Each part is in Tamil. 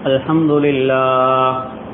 الحمد لله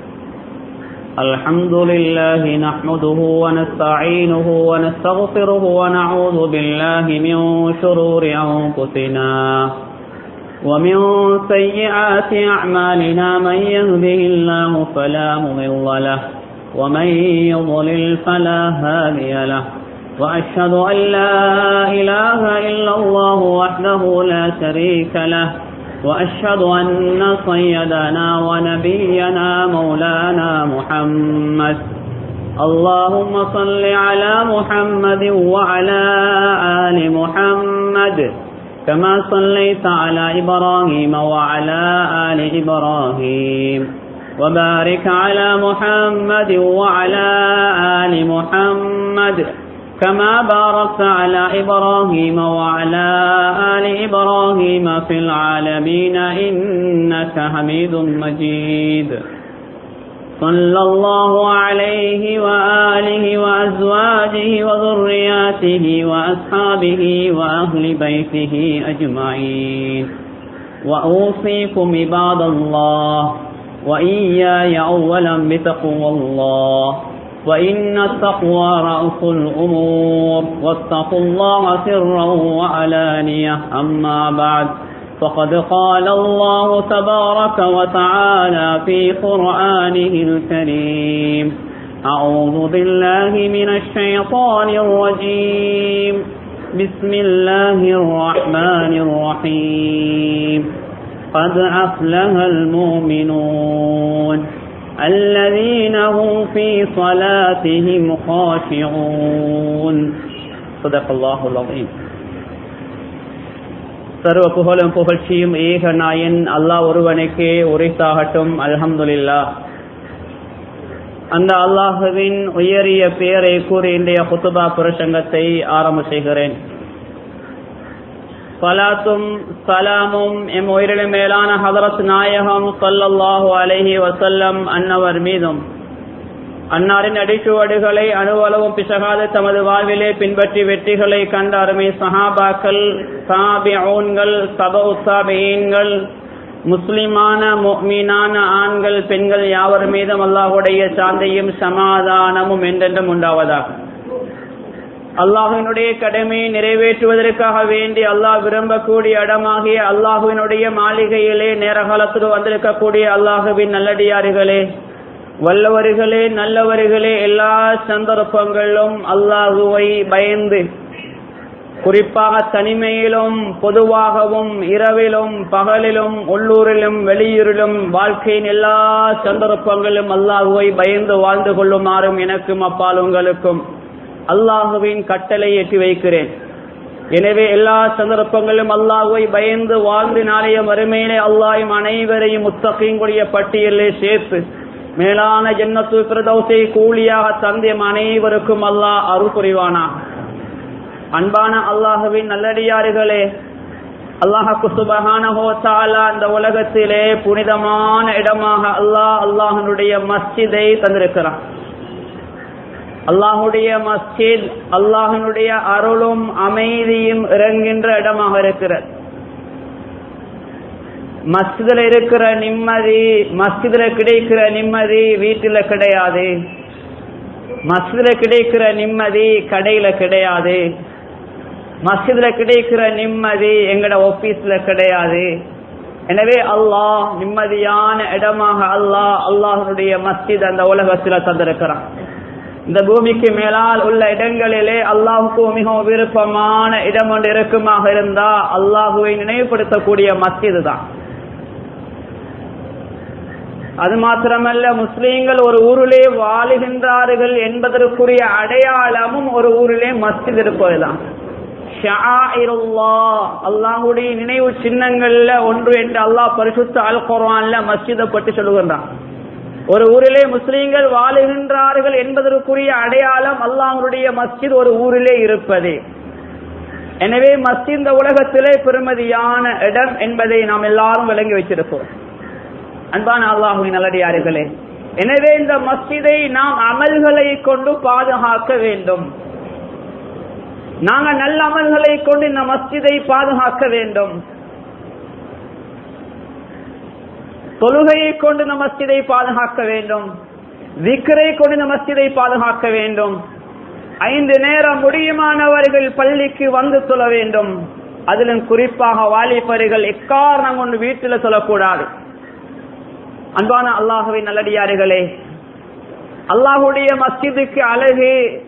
الحمد لله نحمده ونستعينه ونستغفره ونعوذ بالله من شرور أنفسنا ومن سيئات أعمالنا من يهده الله فلا مضل له ومن يضلل فلا هادي له وأشهد أن لا إله إلا الله وحده لا شريك له وأشهد أن سيدنا ونبينا مولانا محمد اللهم صل على محمد وعلى آل محمد كما صليت على إبراهيم وعلى آل إبراهيم وبارك على محمد وعلى آل محمد كما باركت على إبراهيم وعلى آل إبراهيم في العالمين إنك حميد مجيد صلى الله عليه وآله وأزواجه وذرياته وأصحابه وأهل بيته أجمعين وأوصيكم عباد الله وإياي أولا بتقوى الله وإن التقوى رأس الأمور واتقوا الله سرا وعلانية أما بعد فقد قال الله تبارك وتعالى في قرآنه الكريم أعوذ بالله من الشيطان الرجيم بسم الله الرحمن الرحيم قد أفلح المؤمنون الذين هم في صلاتهم خاشعون صدق الله العظيم சர்வ புகழும் புகழ்ச்சியும் ஏக நாயன் அல்லாஹ் ஒருவனுக்கே உரைத்தாகட்டும் அல்ஹம்துலில்லா அந்த அல்லாஹுவின் உயரிய பெயரை கூறி இன்றைய குத்துபா பிரசங்கத்தை ஆரம்ப செய்கிறேன் சலாத்தும் சலாமும் எம் உயிரிழ மேலான ஹதரத் நாயகம் சல்லல்லாஹு அலஹி வசல்லம் அன்னவர் மீதும் அன்னாரின் அடிச்சுவடுகளை அணுவளவும் பிசகாத தமது வாழ்விலே பின்பற்றி வெற்றிகளை கண்ட அருமை சஹாபாக்கள் சாபிஊன்கள் சப உத்தாபியீன்கள் முஸ்லிமான மீனான ஆண்கள் பெண்கள் யாவர் மீதும் அல்லாஹுடைய சாந்தையும் சமாதானமும் என்றென்றும் உண்டாவதாக அல்லாஹுவினுடைய கடமையை நிறைவேற்றுவதற்காக வேண்டி அல்லாஹ் விரும்பக்கூடிய இடமாகிய அல்லாஹுவினுடைய மாளிகையிலே நேர காலத்தில் வந்திருக்கக்கூடிய அல்லாஹுவின் நல்லடியார்களே வல்லவர்களே நல்லவர்களே எல்லா சந்தர்ப்பங்களிலும் அல்லாஹுவை பயந்து குறிப்பாக தனிமையிலும் பொதுவாகவும் இரவிலும் பகலிலும் உள்ளூரிலும் வெளியூரிலும் வாழ்க்கையின் எல்லா சந்தர்ப்பங்களிலும் அல்லாஹுவை பயந்து வாழ்ந்து கொள்ளுமாறும் எனக்கும் அப்பால் உங்களுக்கும் அல்லாஹுவின் கட்டளை ஏற்றி வைக்கிறேன் எனவே எல்லா சந்தர்ப்பங்களிலும் அல்லாஹுவை பயந்து வாழ்ந்து நாளைய மறுமையிலே அல்லாஹும் அனைவரையும் முத்தகையுடைய பட்டியலே சேர்த்து மேலான ஜன்னத்து பிரதோசை கூலியாக தந்தியம் அனைவருக்கும் அல்லாஹ் அருள் புரிவானா அன்பான அல்லாஹுவின் நல்லடியாறுகளே அல்லாஹு சுபஹானஹோ தாலா இந்த உலகத்திலே புனிதமான இடமாக அல்லாஹ் அல்லாஹனுடைய மஸ்ஜிதை தந்திருக்கிறான் அல்லாஹுடைய மஸ்ஜித் அல்லாஹனுடைய அருளும் அமைதியும் இறங்குகின்ற இடமாக இருக்கிறது மஸ்ஜிதில் இருக்கிற நிம்மதி மஸ்ஜிதில் கிடைக்கிற நிம்மதி வீட்டில் கிடையாது மஸ்ஜிதில் கிடைக்கிற நிம்மதி கடையில கிடையாது மஸ்ஜிதில் கிடைக்கிற நிம்மதி எங்கட ஆபீஸ்ல கிடையாது எனவே அல்லாஹ் நிம்மதியான இடமாக அல்லாஹ் அல்லாஹனுடைய மஸ்ஜித் அந்த உலகத்துல தந்திருக்கிறான் இந்த பூமிக்கு மேலால் உள்ள இடங்களிலே அல்லாஹுக்கு மிகவும் விருப்பமான இடம் ஒன்று இருக்குமாக இருந்தா அல்லாஹுவை நினைவுபடுத்தக்கூடிய மஸ்ஜிது தான் அது மாத்திரமல்ல முஸ்லீம்கள் ஒரு ஊரிலே வாழுகின்றார்கள் என்பதற்குரிய அடையாளமும் ஒரு ஊரிலே மஸ்ஜித் இருப்பதுதான் அல்லாஹுடைய நினைவு சின்னங்கள்ல ஒன்று என்று அல்லாஹ் பரிசுத்த அல் குர்ஆன்ல மஸ்ஜிதை பற்றி சொல்லுகின்றான் ஒரு ஊரிலே முஸ்லீம்கள் வாழுகின்றார்கள் என்பதற்குரிய அடையாளம் அல்லாஹனுடைய மஸ்ஜித் ஒரு ஊரிலே இருப்பது எனவே மஸ்ஜித் இந்த உலகத்திலே பெருமதியான இடம் என்பதை நாம் எல்லாரும் விளங்கி வச்சிருப்போம் அன்பான அல்லாஹுவின் நல்லடியார்களே எனவே இந்த மஸ்ஜிதை நாம் அமல்களை கொண்டு பாதுகாக்க வேண்டும் நாங்க நல்ல அமல்களை கொண்டு இந்த மஸ்ஜிதை பாதுகாக்க வேண்டும் தொழுகையை கொண்டு இந்த மஸ்ஜிதை பாதுகாக்க வேண்டும் விக்கரை கொண்டு இந்த மஸ்ஜிதை பாதுகாக்க வேண்டும் ஐந்து நேரம் முடியுமானவர்கள் பள்ளிக்கு வந்து தொழ வேண்டும் அதிலும் குறிப்பாக வாலிபர்கள் எக்காரணம் கொண்டு வீட்டில் சொல்லக்கூடாது அன்பான அல்லாஹுவின் நல்லடியார்களே அல்லாஹுடைய மஸ்ஜிதுக்கு அழகு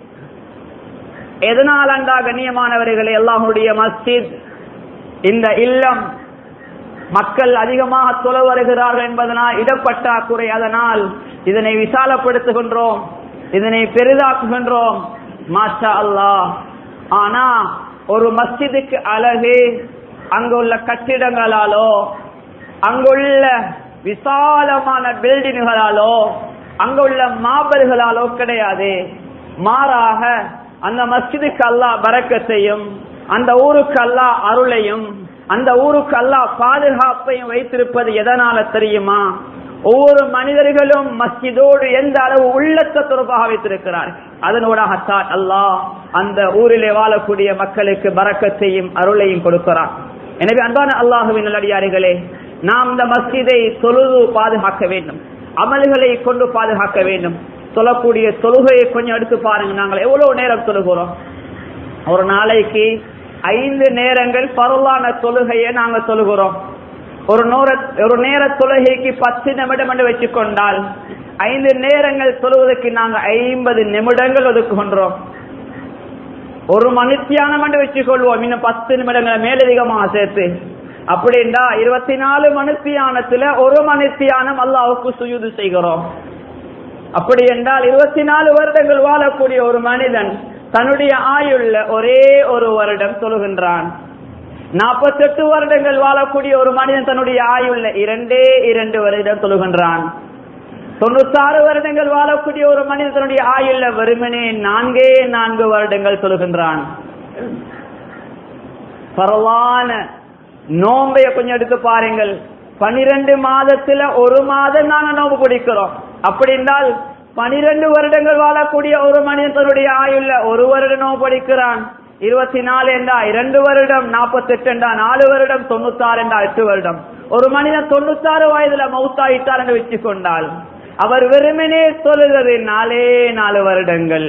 எதனால் அண்டா கண்ணியமானவர்களே அல்லாஹுடைய மஸ்ஜித் இந்த இல்லம் மக்கள் அதிகமாக தொலை வருகிறார்கள் என்பதனால் இடப்பட்டாக்குறை அதனால் இதனை விசாலப்படுத்துகின்றோம் இதனை பெரிதாக்குகின்றோம் மாஷா அல்லாஹ் ஆனா ஒரு மஸ்ஜிதுக்கு அழகு அங்குள்ள கட்டிடங்களாலோ அங்குள்ள விசாலமான பில்டிங்குகளாலோ அங்குள்ள மாபல்களாலோ கிடையாது மாறாக அந்த மஸ்ஜிதுக்கு அல்லாஹ் பறக்கத்தையும் அந்த ஊருக்கு அல்லாஹ் அருளையும் அந்த ஊருக்கு அல்லாஹ் பாதுகாப்பையும் வைத்திருப்பது எதனால தெரியுமா ஒவ்வொரு மனிதர்களும் மஸ்ஜிதோடு எந்த அளவு உள்ளத்தை தொடர்பாக வைத்திருக்கிறார் அதனூடாகத்தான் அல்லாஹ் அந்த ஊரிலே வாழக்கூடிய மக்களுக்கு பறக்கத்தையும் அருளையும் கொடுக்கிறார் எனவே அன்பான அல்லாஹுவின் நல்லடியார்களே நாம் இந்த மஸ்ஜிதை தொழுது பாதுகாக்க வேண்டும் அமல்களை கொண்டு பாதுகாக்க வேண்டும் சொல்லக்கூடிய தொழுகையை கொஞ்சம் எடுத்து பாருங்க நாங்கள் எவ்வளவு நேரம் தொழுகிறோம் ஒரு நாளைக்கு ஐந்து நேரங்கள் பரவான தொழுகையை நாங்க தொழுகிறோம் ஒரு நூற ஒரு நேர தொழுகைக்கு பத்து நிமிடம் என்று வச்சுக்கொண்டால் ஐந்து நேரங்கள் தொழுவதற்கு நாங்க ஐம்பது நிமிடங்கள் ஒதுக்குகின்றோம் ஒரு மணித்தியானம் என்று வச்சுக்கொள்வோம் இன்னும் பத்து நிமிடங்களை மேலதிகமாக சேர்த்து அப்படின்னா இருபத்தி நாலு மணித்தியானத்துல ஒரு மணித்தியானம் அல்லாவுக்கு சுயுது செய்கிறோம் அப்படி என்றால் இருபத்தி நாலு வருடங்கள் வாழக்கூடிய ஒரு மனிதன் தன்னுடைய ஆயுள்ள ஒரே ஒரு வருடம் தொழுகின்றான் நாற்பத்தெட்டு வருடங்கள் வாழக்கூடிய ஒரு மனிதன் தன்னுடைய ஆயுள்ள இரண்டே இரண்டு வருடம் தொழுகின்றான் தொண்ணூத்தாறு வருடங்கள் வாழக்கூடிய ஒரு மனிதன் தன்னுடைய ஆயுள்ள வெறுமனே நான்கே நான்கு வருடங்கள் தொழுகின்றான் பரவான நோம்பைய கொஞ்சம் எடுத்து பாருங்கள் பனிரெண்டு மாதத்துல ஒரு மாதம் நாங்க நோம்பு பிடிக்கிறோம் அப்படி என்றால் பனிரெண்டு வருடங்கள் வாழக்கூடிய ஒரு மனிதன் தன்னுடைய ஆயுள்ள ஒரு வருடம் நோம்பு படிக்கிறான் இருபத்தி நாலு என்றா இரண்டு வருடம் நாற்பத்தி எட்டு என்றா நாலு வருடம் தொண்ணூத்தாறு என்றா எட்டு வருடம் ஒரு மனிதன் தொண்ணூத்தாறு வயதுல மௌத்தாயிட்டார் என்று வச்சுக் கொண்டால் அவர் வெறுமனே சொல்லுகிறது நாலே நாலு வருடங்கள்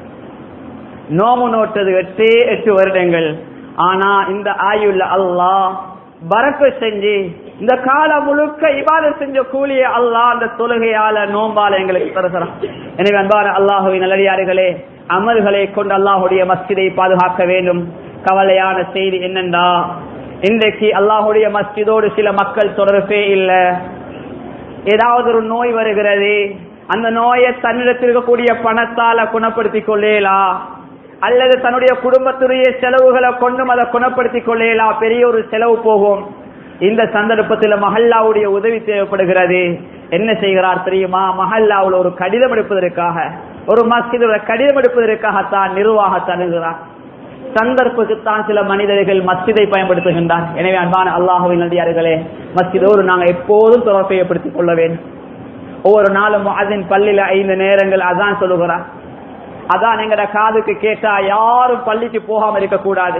நோமு நோட்டது எட்டே எட்டு வருடங்கள் ஆனா இந்த ஆயுள்ள அல்லாஹ் பரக்க செஞ்சு இந்த காலம் முழுக்க இபாத செஞ்ச கூலிய அல்லாஹ் அந்த தொழுகையால நோம்பால எங்களுக்கு தருகிறான் எனவே அன்பான அல்லாஹுவின் நல்லடியார்களே அமல்களை கொண்டு அல்லாஹுடைய மஸ்ஜிதை பாதுகாக்க வேண்டும் கவலையான செய்தி என்னண்டா இன்றைக்கு அல்லாஹுடைய மஸ்ஜிதோடு சில மக்கள் தொடர்பே இல்லை ஏதாவது ஒரு நோய் வருகிறது அந்த நோயை தன்னிடத்தில் இருக்கக்கூடிய பணத்தால குணப்படுத்திக் கொள்ளேலா அல்லது தன்னுடைய குடும்பத்துடைய செலவுகளை கொண்டும் அதை குணப்படுத்திக் கொள்ளேலா பெரிய ஒரு செலவு போகும் இந்த சந்தர்ப்பத்தில் மஹல்லாவுடைய உதவி தேவைப்படுகிறது என்ன செய்கிறார் தெரியுமா மஹல்லாவில் ஒரு கடிதம் எடுப்பதற்காக ஒரு மஸ்ஜிதோட கடிதம் எடுப்பதற்காகத்தான் நிர்வாகத்தான் அணுகிறார் சந்தர்ப்பத்துத்தான் சில மனிதர்கள் மஸ்ஜிதை பயன்படுத்துகின்றார் எனவே அன்பான அல்லாஹுவின் நடிகார்களே மஸ்ஜிதோடு நாங்கள் எப்போதும் தொடர்பு ஏற்படுத்திக் கொள்ள வேண்டும் ஒவ்வொரு நாளும் அதன் பள்ளியில ஐந்து நேரங்கள் அதான் சொல்லுகிறார் அதான் எங்கட காதுக்கு கேட்டா யாரும் பள்ளிக்கு போகாம இருக்கக்கூடாது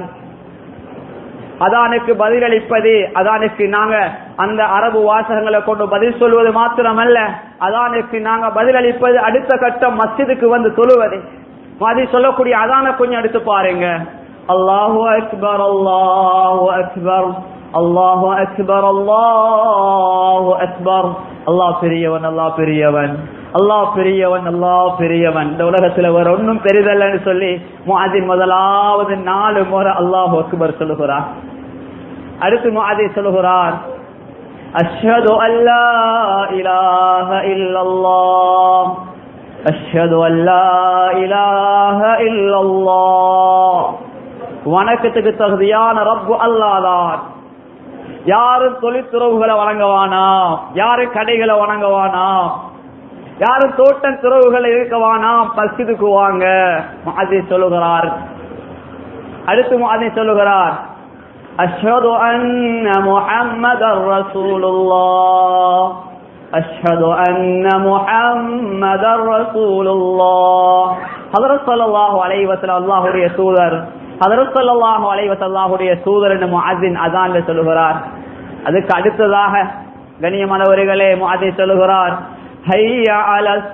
அதானுக்கு பதிலளிப்பது அதானுக்கு நாங்க அந்த அரபு வாசகங்களை கொண்டு பதில் சொல்வது மாத்திரமல்ல அதானுக்கு நாங்க பதிலளிப்பது அடுத்த கட்டம் மஸ்ஜிதுக்கு வந்து தொழுவது மாதிரி சொல்லக்கூடிய அதான கொஞ்சம் எடுத்து பாருங்க அல்லாஹு அக்பர் அல்லாஹு அக்பர் அல்லாஹு அக்பர் அல்லாஹு அக்பர் அல்லாஹ் பெரியவன் அல்லாஹ் பெரியவன் அல்லாஹ் பெரியவன் அல்லாஹ் பெரியவன் இந்த உலகத்துல வேற ஒன்னும் பெரிதல்லன்னு சொல்லி முஅதின் முதலாவது நாலு முறை அல்லாஹ் அக்பர் சொல்லுகிறார் அடுத்து முஅதின் சொல்லுகிறார் அஷ்ஹது அல்லா இலாஹ இல்லல்லாஹ் அஷ்ஹது அல்லா இலாஹ இல்லல்லாஹ் வணக்கத்துக்கு தகுதியான ரப்பு அல்லாதான் யாரும் தொழிற்துறவுகளை வணங்கவானா யாரும் கடைகளை வணங்கவானா யாரும் தோட்டம் துறவுகள் இருக்கவானா மஸ்ஜிதுக்கு வாங்க மாதிரி சொல்லுகிறார் அடுத்து மாதிரி சொல்லுகிறார் அஷ்ஹது அன்ன முஹம்மதர் ரசூலுல்லாஹ் அஷ்ஹது அன்ன முஹம்மதர் ரசூலுல்லாஹ் ஹஜ்ரத் ஸல்லல்லாஹு அலைஹி வஸல்லம் அல்லாஹ்வுடைய தூதர் ஹஜ்ரத் ஸல்லல்லாஹு அலைஹி வஸல்லம் அல்லாஹ்வுடைய தூதர் என்று முஅஸ்ஸின் அஸான்ல சொல்லுகிறார் அதுக்கு அடுத்ததாக கண்ணியமானவர்களே முஅதி சொல்லுகிறார் ஹைய அலஸ்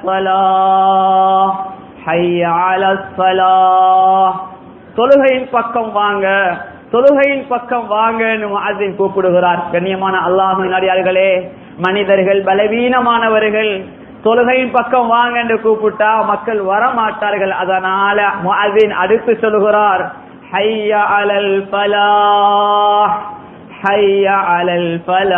ஸலாஹ் ஹைய அலஸ் ஸலாஹ் தொழுகையின் பக்கம் வாங்க தொழுகையின் பக்கம் வாங்கன்னு முஅத்தின் கூப்பிடுகிறார் கண்ணியமான அல்லாஹின் அடியார்களே மனிதர்கள் பலவீனமானவர்கள் தொழுகையின் பக்கம் வாங்க என்று கூப்பிட்டா மக்கள் வர மாட்டார்கள் அதனால முஅத்தின் அடுத்து சொல்லுகிறார் ஹைய அலல் ஃபலாஹ் ஹைய அலல்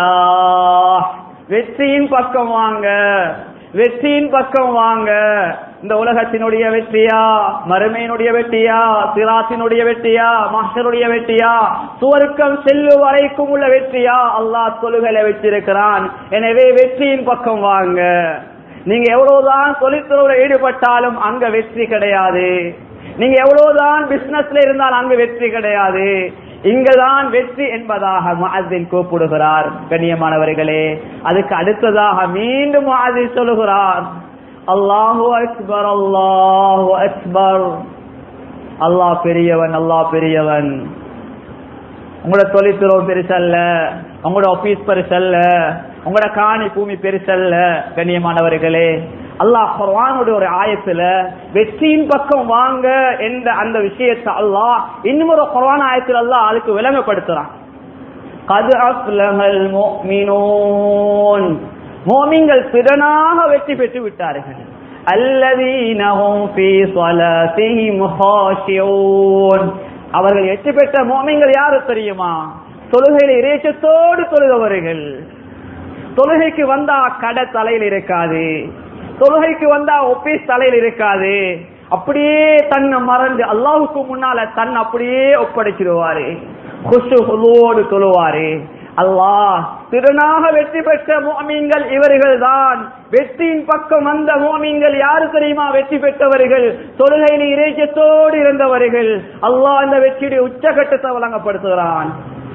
ஃபலாஹ் வெற்றியின் பக்கம் வாங்க வெற்றியின் பக்கம் வாங்க இந்த உலகத்தினுடைய வெற்றியா மறுமையினுடைய வெற்றியா சிராத்தினுடைய வெற்றியா மஹருடைய வெற்றியா சுவர்க்கம் செல்லு வரைக்கும் உள்ள வெற்றியா அல்லாஹ் தொழுகளை வச்சிருக்கிறான் எனவே வெற்றியின் பக்கம் வாங்க நீங்க எவ்வளவுதான் தொழிற்துறையில ஈடுபட்டாலும் அங்க வெற்றி கிடையாது நீங்க எவ்வளவுதான் பிசினஸ்ல இருந்தால் அங்கு வெற்றி கிடையாது இங்கதான் வெற்றி என்பதாக முஅத்தின் கூப்பிடுகிறார் கண்ணியமானவர்களே அதுக்கு அடுத்ததாக மீண்டும் முஅத்தின் சொல்லுகிறார் அல்லாஹு அக்பர் அல்லாஹு அக்பர் அல்லாஹ் பெரியவன் அல்லாஹ் பெரியவன் உங்களோட தொழில்துறவு பெருசல்ல உங்களோட ஆபீஸ் பெருசல்ல உங்களோட காணி பூமி பெருசல்ல கண்ணியமானவர்களே அல்லாஹ் குர்ஆனுடைய ஒரு ஆயத்துல வெற்றியின் பக்கம் வாங்க என்ற அந்த விஷயத்தை அல்லாஹ் இன்னும் ஒரு குர்ஆன் ஆயத்தில் அல்லாஹ் அதுக்கு விளங்கப்படுத்துறான் கது அஃப்லஹல் முஃமினூன் மோமிங்கள் திறனாக வெற்றி பெற்று விட்டார்கள் அல்லதீனஹும் ஃபீ ஸலாத்திஹிம் ஹாஷியூன் அவர்கள் வெற்றி பெற்ற மோமிங்கள் யாரு தெரியுமா தொழுகையில இறைச்சத்தோடு தொழுதவர்கள் தொழுகைக்கு வந்தா கடை தலையில் இருக்காது தொழுகைக்கு வந்தா ஒப்பீஸ் தலையில் இருக்காது அப்படியே தன்னை மறந்து அல்லாஹுக்கு முன்னால தன் அப்படியே ஒப்படைச்சிடுவாரு குஷு குழுவோடு தொழுவாரு அல்லாஹ் திருநாக வெற்றி பெற்ற மோமீன்கள் இவர்கள் தான் வெற்றியின் பக்கம் வந்த மோமீன்கள் யாரு தெரியுமா வெற்றி பெற்றவர்கள் தொழுகையில் இறைச்சத்தோடு இருந்தவர்கள் அல்லாஹ் அந்த வெற்றியுடைய உச்சகட்டத்தை வழங்கப்படுத்துகிறான்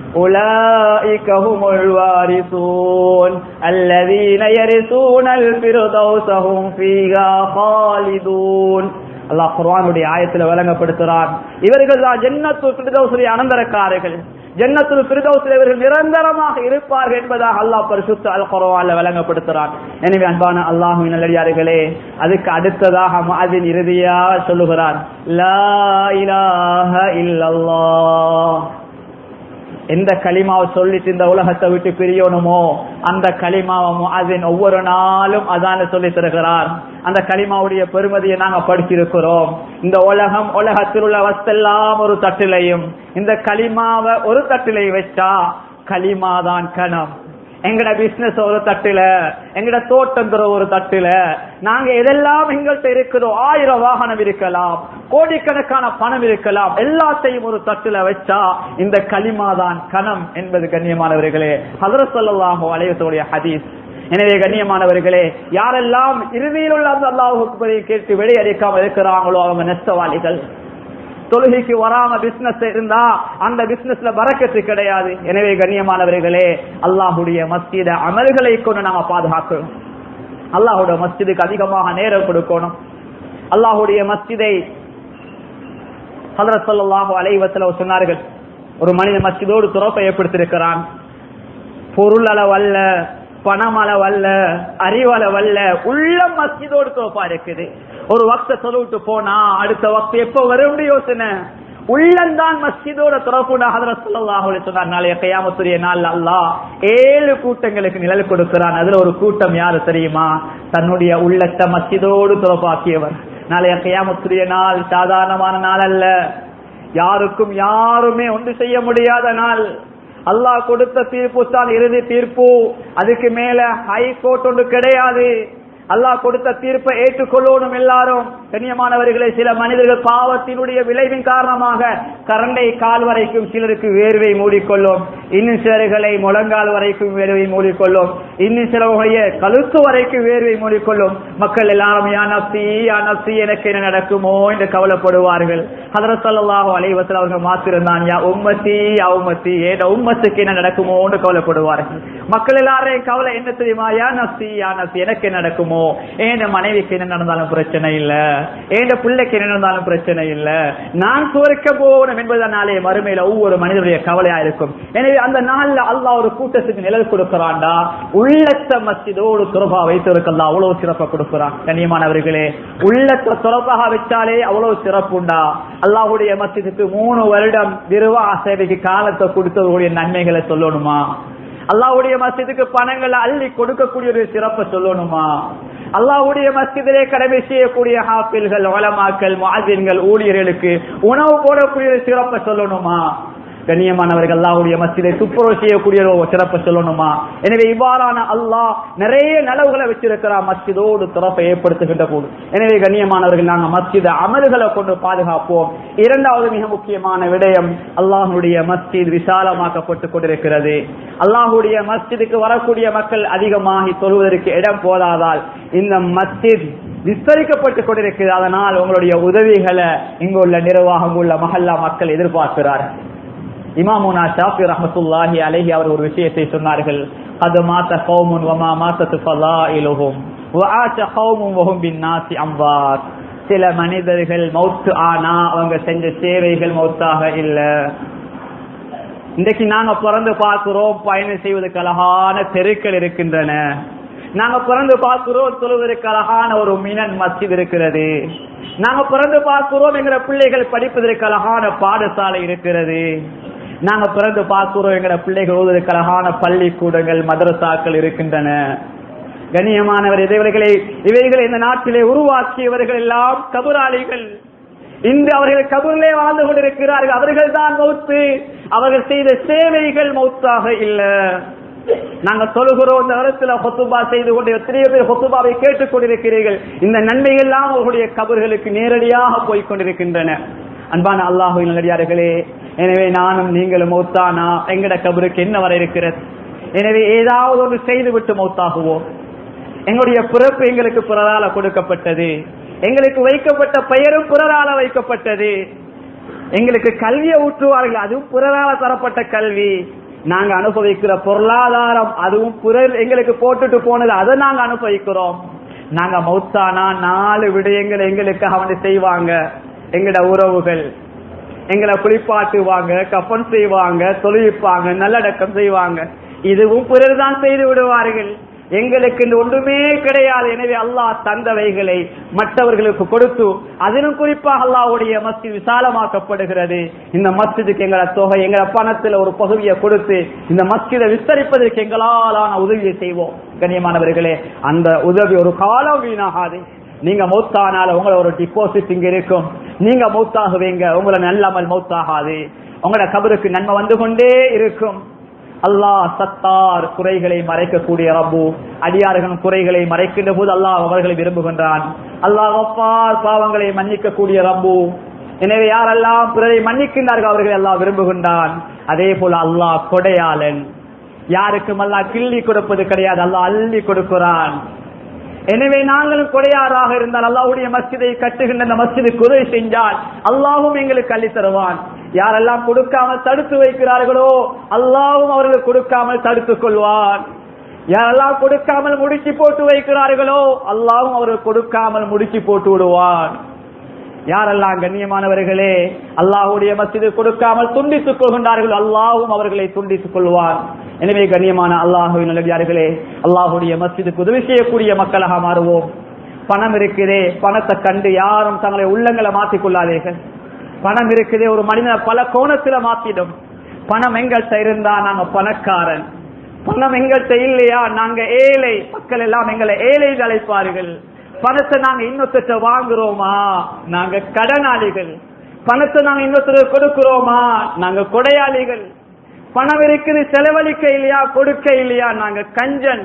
أولئك هم الوارثون الذين يرثون الفردوس هم فيها خالدون அல்லாஹ் குர்ஆனுடைய ஆயத்துல வழங்கப்படுத்துறான் இவர்கள் தான் ஜன்னத்துல் ஃபிர்தௌஸுடைய அனந்தரக்காரர்கள் ஜன்னத்துல் ஃபிர்தௌஸில் இவர்கள் நிரந்தரமாக இருப்பார்கள் என்பதாக அல்லாஹ் பரிசுத்த அல் குர்ஆன்ல வழங்கப்படுத்துறான் எனவே அன்பான அல்லாஹ்வின் நல்லடியார்களே அதுக்கு அடுத்ததாக முஅத்தின் இறுதியா சொல்லுகிறார் லா இலாஹ இல்லல்லாஹ் எந்த களிமாவை சொல்லிட்டு இந்த உலகத்தை விட்டு பிரியணுமோ அந்த களிமாவை முஅத்தின் ஒவ்வொரு நாளும் அதான சொல்லி தருகிறார் அந்த களிமாவுடைய பெருமதியை நாங்க படிச்சிருக்கிறோம் இந்த உலகம் உலகத்தில் உள்ள வஸ்தெல்லாம் ஒரு தட்டிலையும் இந்த களிமாவை ஒரு தட்டிலையும் வச்சா களிமாதான் கணம் எங்கட பிசினஸ் ஒரு தட்டுல எங்கட தோட்டங்கிற ஒரு தட்டுல நாங்க எதெல்லாம் எங்கள்கிட்ட இருக்கிறோம் ஆயிரம் வாகனம் இருக்கலாம் கோடிக்கணக்கான பணம் இருக்கலாம் எல்லாத்தையும் ஒரு தட்டுல வச்சா இந்த களிமாதான் கணம் என்பது கண்ணியமானவர்களே ஹதரத் ஸல்லல்லாஹு அலைஹி வஸல்லம் ஹதீஸ் எனவே கண்ணியமானவர்களே யாரெல்லாம் இறுதியில் உள்ள அந்த அல்லாஹுக்கு கேட்டு வெளியடிக்காம இருக்கிறாங்களோ அவங்க நெஸ்தவாளிகள் தொழுகைக்கு வராம பிசினஸ் இருந்தா அந்த பிசினஸ்ல பறக்கத்து கிடையாது எனவே கண்ணியமானவர்களே அல்லாஹுடைய மஸ்ஜித அமல்களை கொண்டு நாம பாதுகாக்கணும் அல்லாஹுடைய மஸ்ஜிதுக்கு அதிகமாக நேரம் கொடுக்கணும் அல்லாஹுடைய மஸ்ஜிதை ஹதரத் ஸல்லல்லாஹு அலைஹி வஸல்லம் சொன்னார்கள் ஒரு மனிதன் மஸ்ஜிதோடு துறப்பை ஏற்படுத்தியிருக்கிறான் பொருள் அளவல்ல பணம் அளவல்ல அறிவளவல்ல உள்ள மஸ்ஜிதோடு துறப்பா இருக்குது ஒரு வக்த சொல்லிட்டு போனா அடுத்த வக்த எப்ப வரும் யோசனை உள்ளந்தான் மஸ்ஜிதோட துறப்புடா ஹதரத் ஸல்லல்லாஹு அலைஹி சொன்னார் நாளைய கியாமத்துடைய நாள் அல்லாஹ் ஏழு கூட்டங்களுக்கு நிழல் கொடுக்கிறான் அதுல ஒரு கூட்டம் யாரு தெரியுமா தன்னுடைய உள்ளத்தை மஸ்ஜிதோடு துறப்பாக்கியவர் நாளைய கியாமத்துடைய நாள் சாதாரணமான நாள் அல்ல யாருக்கும் யாருமே ஒன்று செய்ய முடியாத நாள் அல்லாஹ் கொடுத்த தீர்ப்பு தான் இறுதி தீர்ப்பு அதுக்கு மேல ஹை கோர்ட் ஒன்று கிடையாது அல்லாஹ் கொடுத்த தீர்ப்பை ஏற்றுக்கொள்ளணும் எல்லாரும் கண்ணியமானவர்களே சில மனிதர்கள் பாவத்தினுடைய விளைவின் காரணமாக கரண்டை கால் வரைக்கும் சிலருக்கு வேர்வை மூடிக்கொள்ளும் இன்னும் சிலர்களை முழங்கால் வரைக்கும் வேர்வை மூடிக்கொள்ளும் இன்னும் சிலருடைய கழுத்து வரைக்கும் வேர்வை மூடிக்கொள்ளும் மக்கள் எல்லாரும் யா நப்சி யா நப்சி எனக்கு என்ன நடக்குமோ என்று கவலைப்படுவார்கள் ஹதரத் ஸல்லல்லாஹு அலைஹி வஸல்லம் அவர்கள் மாத்திருந்தான் யா உம்மத்தி யா உம்மத்தி ஏட உம்மத்துக்கு என்ன நடக்குமோன்னு கவலைப்படுவார்கள் மக்கள் எல்லாரையும் கவலை என்ன தெரியுமா யா நப்சி யா நப்சி எனக்கு என்ன நடக்குமோ முடியுமோ ஏன் மனைவிக்கு என்ன நடந்தாலும் பிரச்சனை இல்ல ஏன் பிள்ளைக்கு என்ன நடந்தாலும் பிரச்சனை இல்ல நான் சுவர்க்க போகணும் என்பதனாலே மறுமையில ஒவ்வொரு மனிதனுடைய கவலையா இருக்கும் எனவே அந்த நாள்ல அல்லாஹ் ஒரு கூட்டத்துக்கு நிழல் கொடுக்கிறான்டா உள்ளத்த மஸ்ஜிதோடு துறப்பா வைத்திருக்கலாம் அவ்வளவு சிறப்பை கொடுக்கிறான் கண்ணியமானவர்களே உள்ளத்த துறப்பாக வச்சாலே அவ்வளவு சிறப்புண்டா அல்லாஹுடைய மஸ்ஜிதுக்கு மூணு வருடம் நிர்வாக சேவைக்கு காலத்தை கொடுத்தவர்களுடைய நன்மைகளை சொல்லணுமா அல்லாஹ்வுடைய மஸ்ஜிதுக்கு பணங்களை அள்ளி கொடுக்கக்கூடிய ஒரு சிறப்பை சொல்லணுமா அல்லாஹ்வுடைய மஸ்ஜிதிலே கடமை செய்யக்கூடிய ஹாஃபில்கள் வளமாக்கள் மாதின்கள் ஊழியர்களுக்கு உணவு போடக்கூடிய ஒரு சிறப்பை சொல்லணுமா கண்ணியமானவர்கள் அல்லாஹ்வுடைய மஸ்ஜிதை துப்புரவு செய்யக்கூடிய ஒரு சிறப்பை சொல்லணுமா எனவே இவ்வாறான அல்லாஹ் நிறைய நலவுகளை வச்சிருக்கிறார் மஸ்ஜிதோடு சிறப்பை ஏற்படுத்துகின்ற போது எனவே கண்ணியமானவர்கள் நாங்கள் மஸ்ஜித அமல்களை கொண்டு பாதுகாப்போம் இரண்டாவது மிக முக்கியமான விடயம் அல்லாஹுடைய மஸ்ஜித் விசாலமாக்கப்பட்டு கொண்டிருக்கிறது அல்லாஹுடைய மஸ்ஜிதுக்கு வரக்கூடிய மக்கள் அதிகமாகி தொழுவதற்கு இடம் போதாதால் இந்த மஸ்ஜித் விஸ்தரிக்கப்பட்டுக் கொண்டிருக்கிறது அதனால் உங்களுடைய உதவிகளை இங்குள்ள நிர்வாகம் உள்ள மஹல்லா மக்கள் எதிர்பார்க்கிறார்கள் இமாமுனா ஷாஃபி ரஹமத்துல்லாஹி அலைஹி அவர் ஒரு விஷயத்தை சொன்னார்கள் அது மாத்த கௌமுன் வமா மாத்தத்து ஃபலாயிலுஹும் வஆஷ கௌமுன் வஹும் பின்னாசி அம்வாத் சில மனிதர்கள் மௌத்து ஆனா அவங்க செஞ்ச சேவைகள் மௌத்தாக இல்ல இன்றைக்கு நாங்க பிறந்து பார்க்கிறோம் பயணம் செய்வதற்கு அழகான தெருக்கள் இருக்கின்றன நாங்க பிறந்து பார்க்கிறோம் தொழுவதற்கு அழகான ஒரு மினன் மஸ்ஜித் இருக்கிறது நாங்க பிறந்து பார்க்கிறோம் எங்கிற பிள்ளைகள் படிப்பதற்கு அழகான பாடசாலை இருக்கிறது நாங்க பிறந்து பார்க்கிறோம் எங்கட பிள்ளைகள் ஓதுவதற்கு அழகான பள்ளிக்கூடங்கள் மதரசாக்கள் இருக்கின்றன கண்ணியமானவர் இவைகளை இவைகளை இந்த நாட்டிலே உருவாக்கியவர்கள் எல்லாம் கபுராளிகள் இன்று அவர்கள் கபூரிலே வாழ்ந்து கொண்டிருக்கிறார்கள் அவர்கள் தான் மௌத்து அவர்கள் செய்த சேவைகள் மௌத்தாக இல்ல நாங்க சொல்லுகிறோம் இந்த இடத்துல ஹொத்துபா செய்து கொண்டு எத்தனையோ பேர் ஹொத்துபாவை கேட்டுக் கொண்டிருக்கிறீர்கள் இந்த நன்மைகள் எல்லாம் அவர்களுடைய கபர்களுக்கு நேரடியாக போய் கொண்டிருக்கின்றன அன்பான அல்லாஹு நல்லடியார்களே எனவே நானும் நீங்களும் மௌத்தானா எங்கட கபருக்கு என்ன வர இருக்கிறது எனவே ஏதாவது ஒன்று செய்து விட்டு மௌத்தாகுவோம் எங்களுடைய பிறப்பு எங்களுக்கு பிறரால கொடுக்கப்பட்டது எங்களுக்கு வைக்கப்பட்ட பெயரும் பிறரால வைக்கப்பட்டது எங்களுக்கு கல்வியை ஊற்றுவார்கள் அதுவும் பிறரால தரப்பட்ட கல்வி நாங்க அனுபவிக்கிற பொருளாதாரம் அதுவும் பிறர் எங்களுக்கு போட்டுட்டு போனது அதை நாங்க அனுபவிக்கிறோம் நாங்க மௌத்தானா நாலு விடயங்கள் எங்களுக்காக வந்து செய்வாங்க எங்கட உறவுகள் எங்களை குளிப்பாட்டுவாங்க கப்பன் செய்வாங்க தொழில்ப்பாங்க நல்லடக்கம் செய்வாங்க இதுவும் பிறர் தான் செய்து விடுவார்கள் எங்களுக்கு இந்த ஒன்றுமே கிடையாது எனவே அல்லாஹ் தந்தவைகளை மற்றவர்களுக்கு கொடுத்து அதிலும் குறிப்பாக அல்லாஹ்வுடைய மஸ்ஜித் விசாலமாக்கப்படுகிறது இந்த மஸ்ஜிதுக்கு எங்களை தொகை எங்களை பணத்துல ஒரு பகுதியை கொடுத்து இந்த மஸ்ஜிதை விஸ்தரிப்பதற்கு எங்களாலான உதவியை செய்வோம் கண்ணியமானவர்களே அந்த உதவி ஒரு காலம் வீணாகாது நீங்க மௌத்தானால உங்களை ஒரு டிபாசிட் இங்க இருக்கும் நீங்க மௌத்தாகுவீங்க உங்களை நல்லமல் மௌத்தாகாது உங்களோட கபருக்கு நன்மை வந்து கொண்டே இருக்கும் அல்லாஹ் சத்தார் குறைகளை மறைக்கக்கூடிய ரப்பு அடியார்கள் குறைகளை மறைக்கின்ற போது அல்லாஹ் அவர்களை விரும்புகின்றான் அல்லாஹ் வப்பார் பாவங்களை மன்னிக்கக்கூடிய ரப்பு எனவே யாரெல்லாம் பிறரை மன்னிக்கின்றார்கள் அவர்களை அல்லாஹ் விரும்புகின்றான் அதே போல அல்லாஹ் கொடையாளன் யாருக்கும் அல்லாஹ் கிள்ளி கொடுப்பது கிடையாது அல்லாஹ் அள்ளி கொடுக்கிறான் எனவே நாங்களும் கொடையாராக இருந்தால் அல்லாஹ்வுடைய மஸ்ஜிதை கட்டுகின்ற அந்த மஸ்ஜிதுக்கு உதவி செஞ்சால் அல்லாஹும் எங்களுக்கு அள்ளி தருவான் யாரெல்லாம் கொடுக்காமல் தடுத்து வைக்கிறார்களோ அல்லாஹும் அவர்களுக்கு கொடுக்காமல் தடுத்துக் கொள்வான் யாரெல்லாம் கொடுக்காமல் முடிச்சு போட்டு வைக்கிறார்களோ அல்லாஹும் அவர்கள் கொடுக்காமல் முடிச்சு போட்டு விடுவான் யாரெல்லாம் கண்ணியமானவர்களே அல்லாஹுடைய மசிது கொடுக்காமல் துண்டித்துக் கொள்கின்றார்கள் அல்லாஹும் அவர்களை துண்டித்துக் கொள்வான் எனவே கண்ணியமான அல்லாஹுவின் நல்லடியார்களே அல்லாஹுடைய மஸ்ஜிதுக்கு உதவி செய்யக்கூடிய மக்களாக மாறுவோம் பணம் இருக்குதே பணத்தை கண்டு யாரும் தங்களை உள்ளங்களை மாற்றிக் கொள்ளாதீர்கள் பணம் இருக்குதே ஒரு மனிதனை பல கோணத்துல மாத்திடும் பணம் எங்கள்கிட்ட இருந்தா நாங்க பணக்காரன் பணம் எங்கள்கிட்ட இல்லையா நாங்க ஏழை மக்கள் எல்லாம் எங்களை ஏழை அழைப்பார்கள் பணத்தை நாங்க இன்னொருத்த வாங்குறோமா நாங்க கடனாளிகள் பணத்தை நாங்க இன்னொருத்தர் கொடுக்கிறோமா நாங்க கொடையாளிகள் பணம் இருக்குது செலவழிக்க இல்லையா கொடுக்க இல்லையா நாங்க கஞ்சன்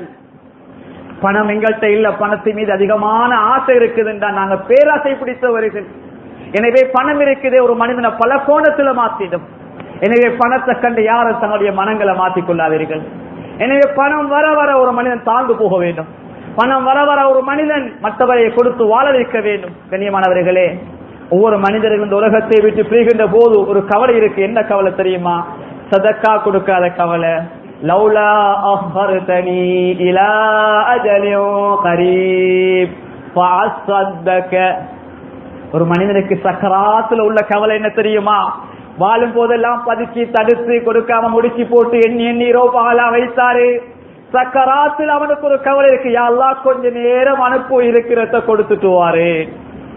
பணம் எங்கள்கிட்ட இல்ல பணத்தின் மீது அதிகமான ஆசை இருக்குதுன்றா நாங்க பேராசை பிடித்தவர்கள் எனவே பணம் இருக்குதே ஒரு மனிதனை பல கோணத்துல மாத்திடும் எனவே பணத்தை கண்டு யாரும் தன்னுடைய மனங்களை மாற்றிக் கொள்ளாதீர்கள் எனவே பணம் வர வர ஒரு மனிதன் தாழ்ந்து போக வேண்டும் பணம் வர வர ஒரு மனிதன் மற்றவரை கொடுத்து வாழ வைக்க வேண்டும் கண்ணியமானவர்களே ஒவ்வொரு மனிதர்கள் இந்த உலகத்தை விட்டு பிரிகின்ற போது ஒரு கவலை இருக்கு என்ன கவலை தெரியுமா சதக்கா கொடுக்காத கவலை லௌலா அஹ்ஹர்தனி இலா அஜலின் கரீப் ஃபஅஸ்ஸதக ஒரு மனிதனுக்கு சக்கராத்துல உள்ள கவலை என்ன தெரியுமா வாழும் போதெல்லாம் பதுக்கி தடுத்து கொடுக்காம முடிச்சு போட்டு எண்ணி எண்ணி ரோபாலா வைத்தாரு சக்கராத்தில் அவனுக்கு ஒரு கவலை இருக்கு யாழ்லா கொஞ்ச நேரம் அனுப்பு இருக்கிறத கொடுத்துட்டு வாரேன்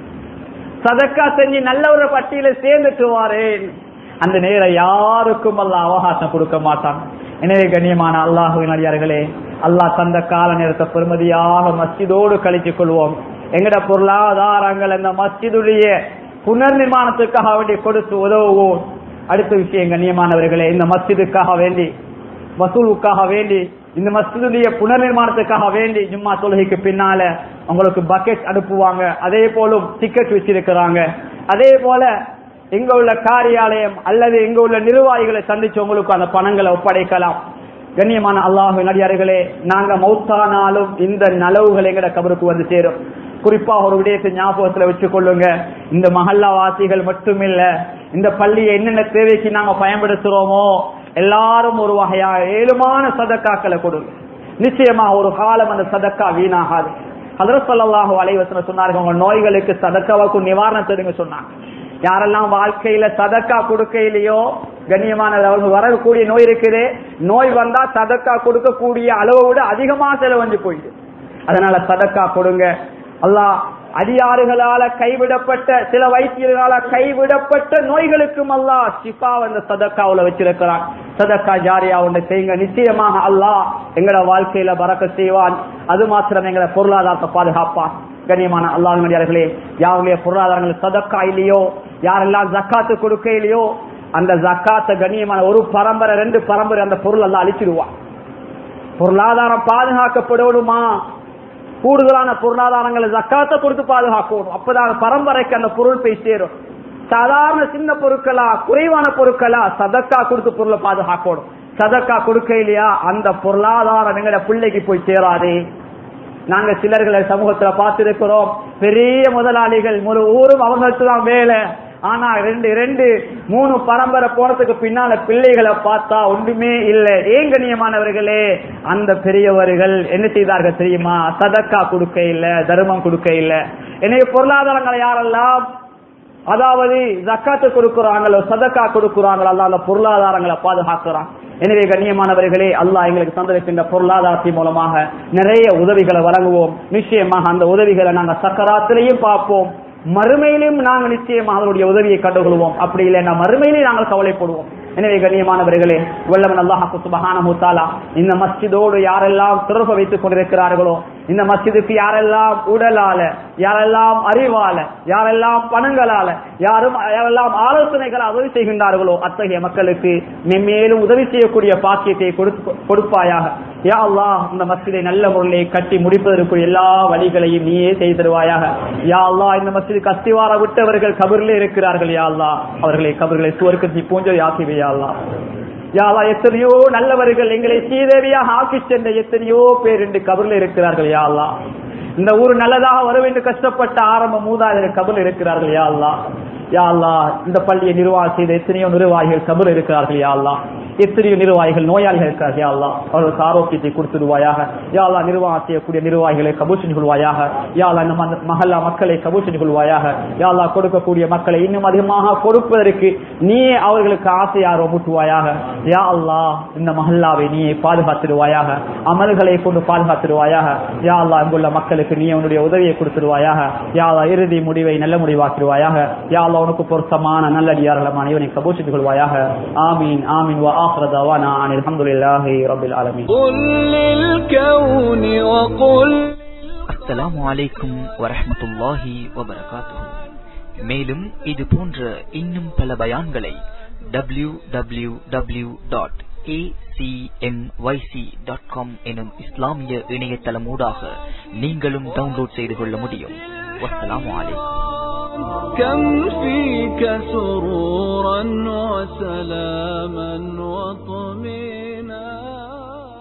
சதக்கா செஞ்சு நல்ல ஒரு பட்டியல சேர்ந்துட்டு வாரேன் அந்த நேரம் யாருக்கும் அல்ல அவகாசம் கொடுக்க மாட்டான் எனவே கண்ணியமான அல்லாஹுவின் அடியார்களே அல்லாஹ் தந்த கால நேரத்தை பெருமதியாக மஸ்ஜிதோடு கழித்துக் கொள்வோம் எங்கட பொருளாதாரங்கள் அந்த மஸ்ஜிதுடைய புனர் நிர்மாணத்துக்காக வேண்டி கொடுத்து உதவுவோம் அடுத்த விஷயம் கண்ணியமானவர்களே இந்த மஸ்ஜிதுக்காக வேண்டி வசூலுக்காக வேண்டி இந்த மஸ்ஜிதுடைய புனர் நிர்மாணத்துக்காக வேண்டி ஜும்மா தொழுகைக்கு பின்னால உங்களுக்கு பக்கெட் அனுப்புவாங்க அதே போலும் டிக்கெட் வச்சிருக்கிறாங்க அதே போல இங்க உள்ள காரியாலயம் அல்லது இங்க உள்ள நிர்வாகிகளை சந்திச்சு உங்களுக்கு அந்த பணங்களை ஒப்படைக்கலாம் கண்ணியமான அல்லாஹு நடிகார்களே நாங்க மௌத்தானாலும் இந்த நலவுகள் எங்கட கபருக்கு வந்து சேரும் குறிப்பா ஒரு விடயத்தை ஞாபகத்துல வச்சு கொள்ளுங்க இந்த மஹல்லா வாசிகள் மட்டுமில்ல இந்த பள்ளியை என்னென்ன தேவைக்கு நாங்க பயன்படுத்துறோமோ எல்லாரும் ஒரு வகையா ஏழுமான சதக்காக்களை கொடுங்க நிச்சயமா ஒரு காலம் அந்த சதக்கா வீணாகாது ஹதரத் ஸல்லல்லாஹு அலைஹி வஸல்லம் சொன்னார்கள் உங்க நோய்களுக்கு சதக்காவுக்கு நிவாரணம் தருங்க சொன்னாங்க யாரெல்லாம் வாழ்க்கையில சதக்கா கொடுக்கையிலையோ கண்ணியமான அவங்க வரக்கூடிய நோய் இருக்குது நோய் வந்தா சதக்கா கொடுக்கக்கூடிய அளவை விட அதிகமா செலவஞ்சு போயிடுது அதனால சதக்கா கொடுங்க அல்லாஹ் அடியாறுகளால கைவிடப்பட்ட சில வைத்தியர்களால கைவிடப்பட்ட நோய்களுக்கும் அல்லாஹ் ஷிஃபா அந்த சதக்காவுல வச்சிருக்கிறான் சதக்கா ஜாரியா ஒன்று செய்யுங்க நிச்சயமாக அல்லாஹ் எங்கட வாழ்க்கையில பறக்க செய்வான் அது மாத்திரம் எங்கட பொருளாதாரத்தை பாதுகாப்பான் கண்ணியமான அல்லாஹர்களே யாருடைய பொருளாதாரங்கள் சதக்கா இல்லையோ யாரெல்லாம் ஜக்காத்து கொடுக்க இல்லையோ அந்த ஜக்காத்த கண்ணியமான ஒரு பரம்பரை ரெண்டு பரம்பரை அந்த பொருள் எல்லாம் அழிச்சிடுவான் பொருளாதாரம் பாதுகாக்கப்படணுமா கூடுதலான பொருளாதாரங்களை ஜக்காத்த கொடுத்து பாதுகாக்கணும் அப்பதான் பரம்பரைக்கு அந்த பொருள் போய் சேரும் சாதாரண சின்ன பொருட்களா குறைவான பொருட்களா சதக்கா கொடுத்து பொருளை பாதுகாக்கணும் சதக்கா கொடுக்க இல்லையா அந்த பொருளாதாரம் எங்கட பிள்ளைக்கு போய் சேராது நாங்க சிலர்களை சமூகத்துல பார்த்திருக்கிறோம் பெரிய முதலாளிகள் முழு ஊரும் அவங்களுக்கு தான் வேலை ஆனா ரெண்டு ரெண்டு மூணு பரம்பரை போனதுக்கு பின்னால பிள்ளைகளை பார்த்தா ஒன்றுமே இல்லை ஏன் கண்ணியமானவர்களே அந்த பெரியவர்கள் என்ன செய்தார்கள் தெரியுமா சதக்கா கொடுக்க இல்ல தர்மம் கொடுக்க இல்ல எனவே பொருளாதாரங்களை யாரெல்லாம் அதாவது ஜக்காத்து கொடுக்கிறாங்களோ சதக்கா கொடுக்கிறாங்களோ அல்ல அந்த பொருளாதாரங்களை பாதுகாக்கிறான் எனவே கண்ணியமானவர்களே அல்லாஹ் எங்களுக்கு தந்திருக்கின்ற பொருளாதாரத்தின் மூலமாக நிறைய உதவிகளை வழங்குவோம் நிச்சயமாக அந்த உதவிகளை நாங்கள் சக்கராத்திலையும் பார்ப்போம் மறுமையிலும் நாங்கள் நிச்சயமாக அதனுடைய உதவியை கண்டுகொள்வோம் அப்படி இல்லைன்னா மறுமையிலே நாங்கள் கவலைப்படுவோம் எனவே கண்ணியமானவர்களே வல்லவன் அல்லாஹு சுபஹானஹு தஆலா இந்த மஸ்ஜிதோடு யாரெல்லாம் தொடர்பு வைத்துக் கொண்டிருக்கிறார்களோ இந்த மஸ்ஜிதுக்கு யாரெல்லாம் உடலால யாரெல்லாம் அறிவால யாரெல்லாம் பணங்களால யாரும் யாரெல்லாம் ஆலோசனைகள் உதவி செய்கின்றார்களோ அத்தகைய மக்களுக்கு மென்மேலும் உதவி செய்யக்கூடிய பாக்கியத்தை கொடுத்து- கொடுப்பாயாக யா அல்லாஹ் இந்த மஸ்ஜிதை நல்ல முறையிலே கட்டி முடிப்பதற்கு எல்லா வழிகளையும் நீயே செய்து தருவாயாக யா அல்லாஹ் இந்த மஸ்ஜிதுக்கு அஸ்திவார விட்டவர்கள் கபரிலே இருக்கிறார்கள் யா அல்லாஹ் அவர்களை கபர்களை சுவர்க்கத்தை பூஞ்சல் ஆக்கிவே யா அல்லாஹ் யா அல்லாஹ் எத்தனையோ நல்லவர்கள் எங்களை சீதேவியாக ஆக்கி சென்ற எத்தனையோ பேர் இன்று கபரில் இருக்கிறார்கள் யா அல்லாஹ் இந்த ஊர் நல்லதாக வரும் என்று கஷ்டப்பட்ட ஆரம்ப மூதாதையர் கபரில் இருக்கிறார்கள் யா அல்லாஹ் யா அல்லாஹ் இந்த பள்ளியை நிர்வாகம் செய்த எத்தனையோ நிர்வாகிகள் கபர் இருக்கிறார்கள் யா அல்லாஹ் எத்தனையோ நிர்வாகிகள் நோயாளிகள் இருக்கிறார்கள் யா அல்லாஹ் அவர்களுக்கு ஆரோக்கியத்தை கொடுத்துடுவாயாக யா அல்லாஹ் நிர்வாகம் செய்யக்கூடிய நிர்வாகிகளை கபூர் செஞ்சு கொள்வாயாக யா அல்லாஹ் இந்த மந்த- மஹல்லா மக்களை கபூர் செஞ்சு கொள்வாயாக யா அல்லாஹ் கொடுக்கக்கூடிய மக்களை இன்னும் அதிகமாக கொடுப்பதற்கு நீயே அவர்களுக்கு ஆசையாரோ மூட்டுவாயாக யா அல்லாஹ் இந்த மஹல்லாவை நீயே பாதுகாத்துடுவாயாக அமல்களை கொண்டு பாதுகாத்துடுவாயாக யா அல்லாஹ் இங்குள்ள மக்களுக்கு நீ உன்னுடைய உதவியை கொடுத்துடுவாயாக யா அல்லாஹ் இறுதி முடிவை நல்ல முடிவாக்கிடுவாயாக யா அல்லாஹ் உனக்கு பொருத்தமான நல்லடியார்களமான இவனை கபூர் செய்து கொள்வாயாக ஆமீன் ஆமீன் வா ஆஃபிர தவானா அனில் அல்ஹம்துலில்லாஹி ரப்பில் ஆலமீன் قل للكون وقل அஸ்ஸலாமு அலைக்கும் வரஹ்மத்துல்லாஹி வபரகாத்துஹு மேலும் இது போன்ற இன்னும் பல பயான்களை W W W dot dot com எனும் இஸ்லாமிய இணையதளம் ஊடாக நீங்களும் டவுன்லோட் செய்து கொள்ள முடியும் வஸ்ஸலாமு அலைக்கும் كم فيك سرورا وسلاما وطهورا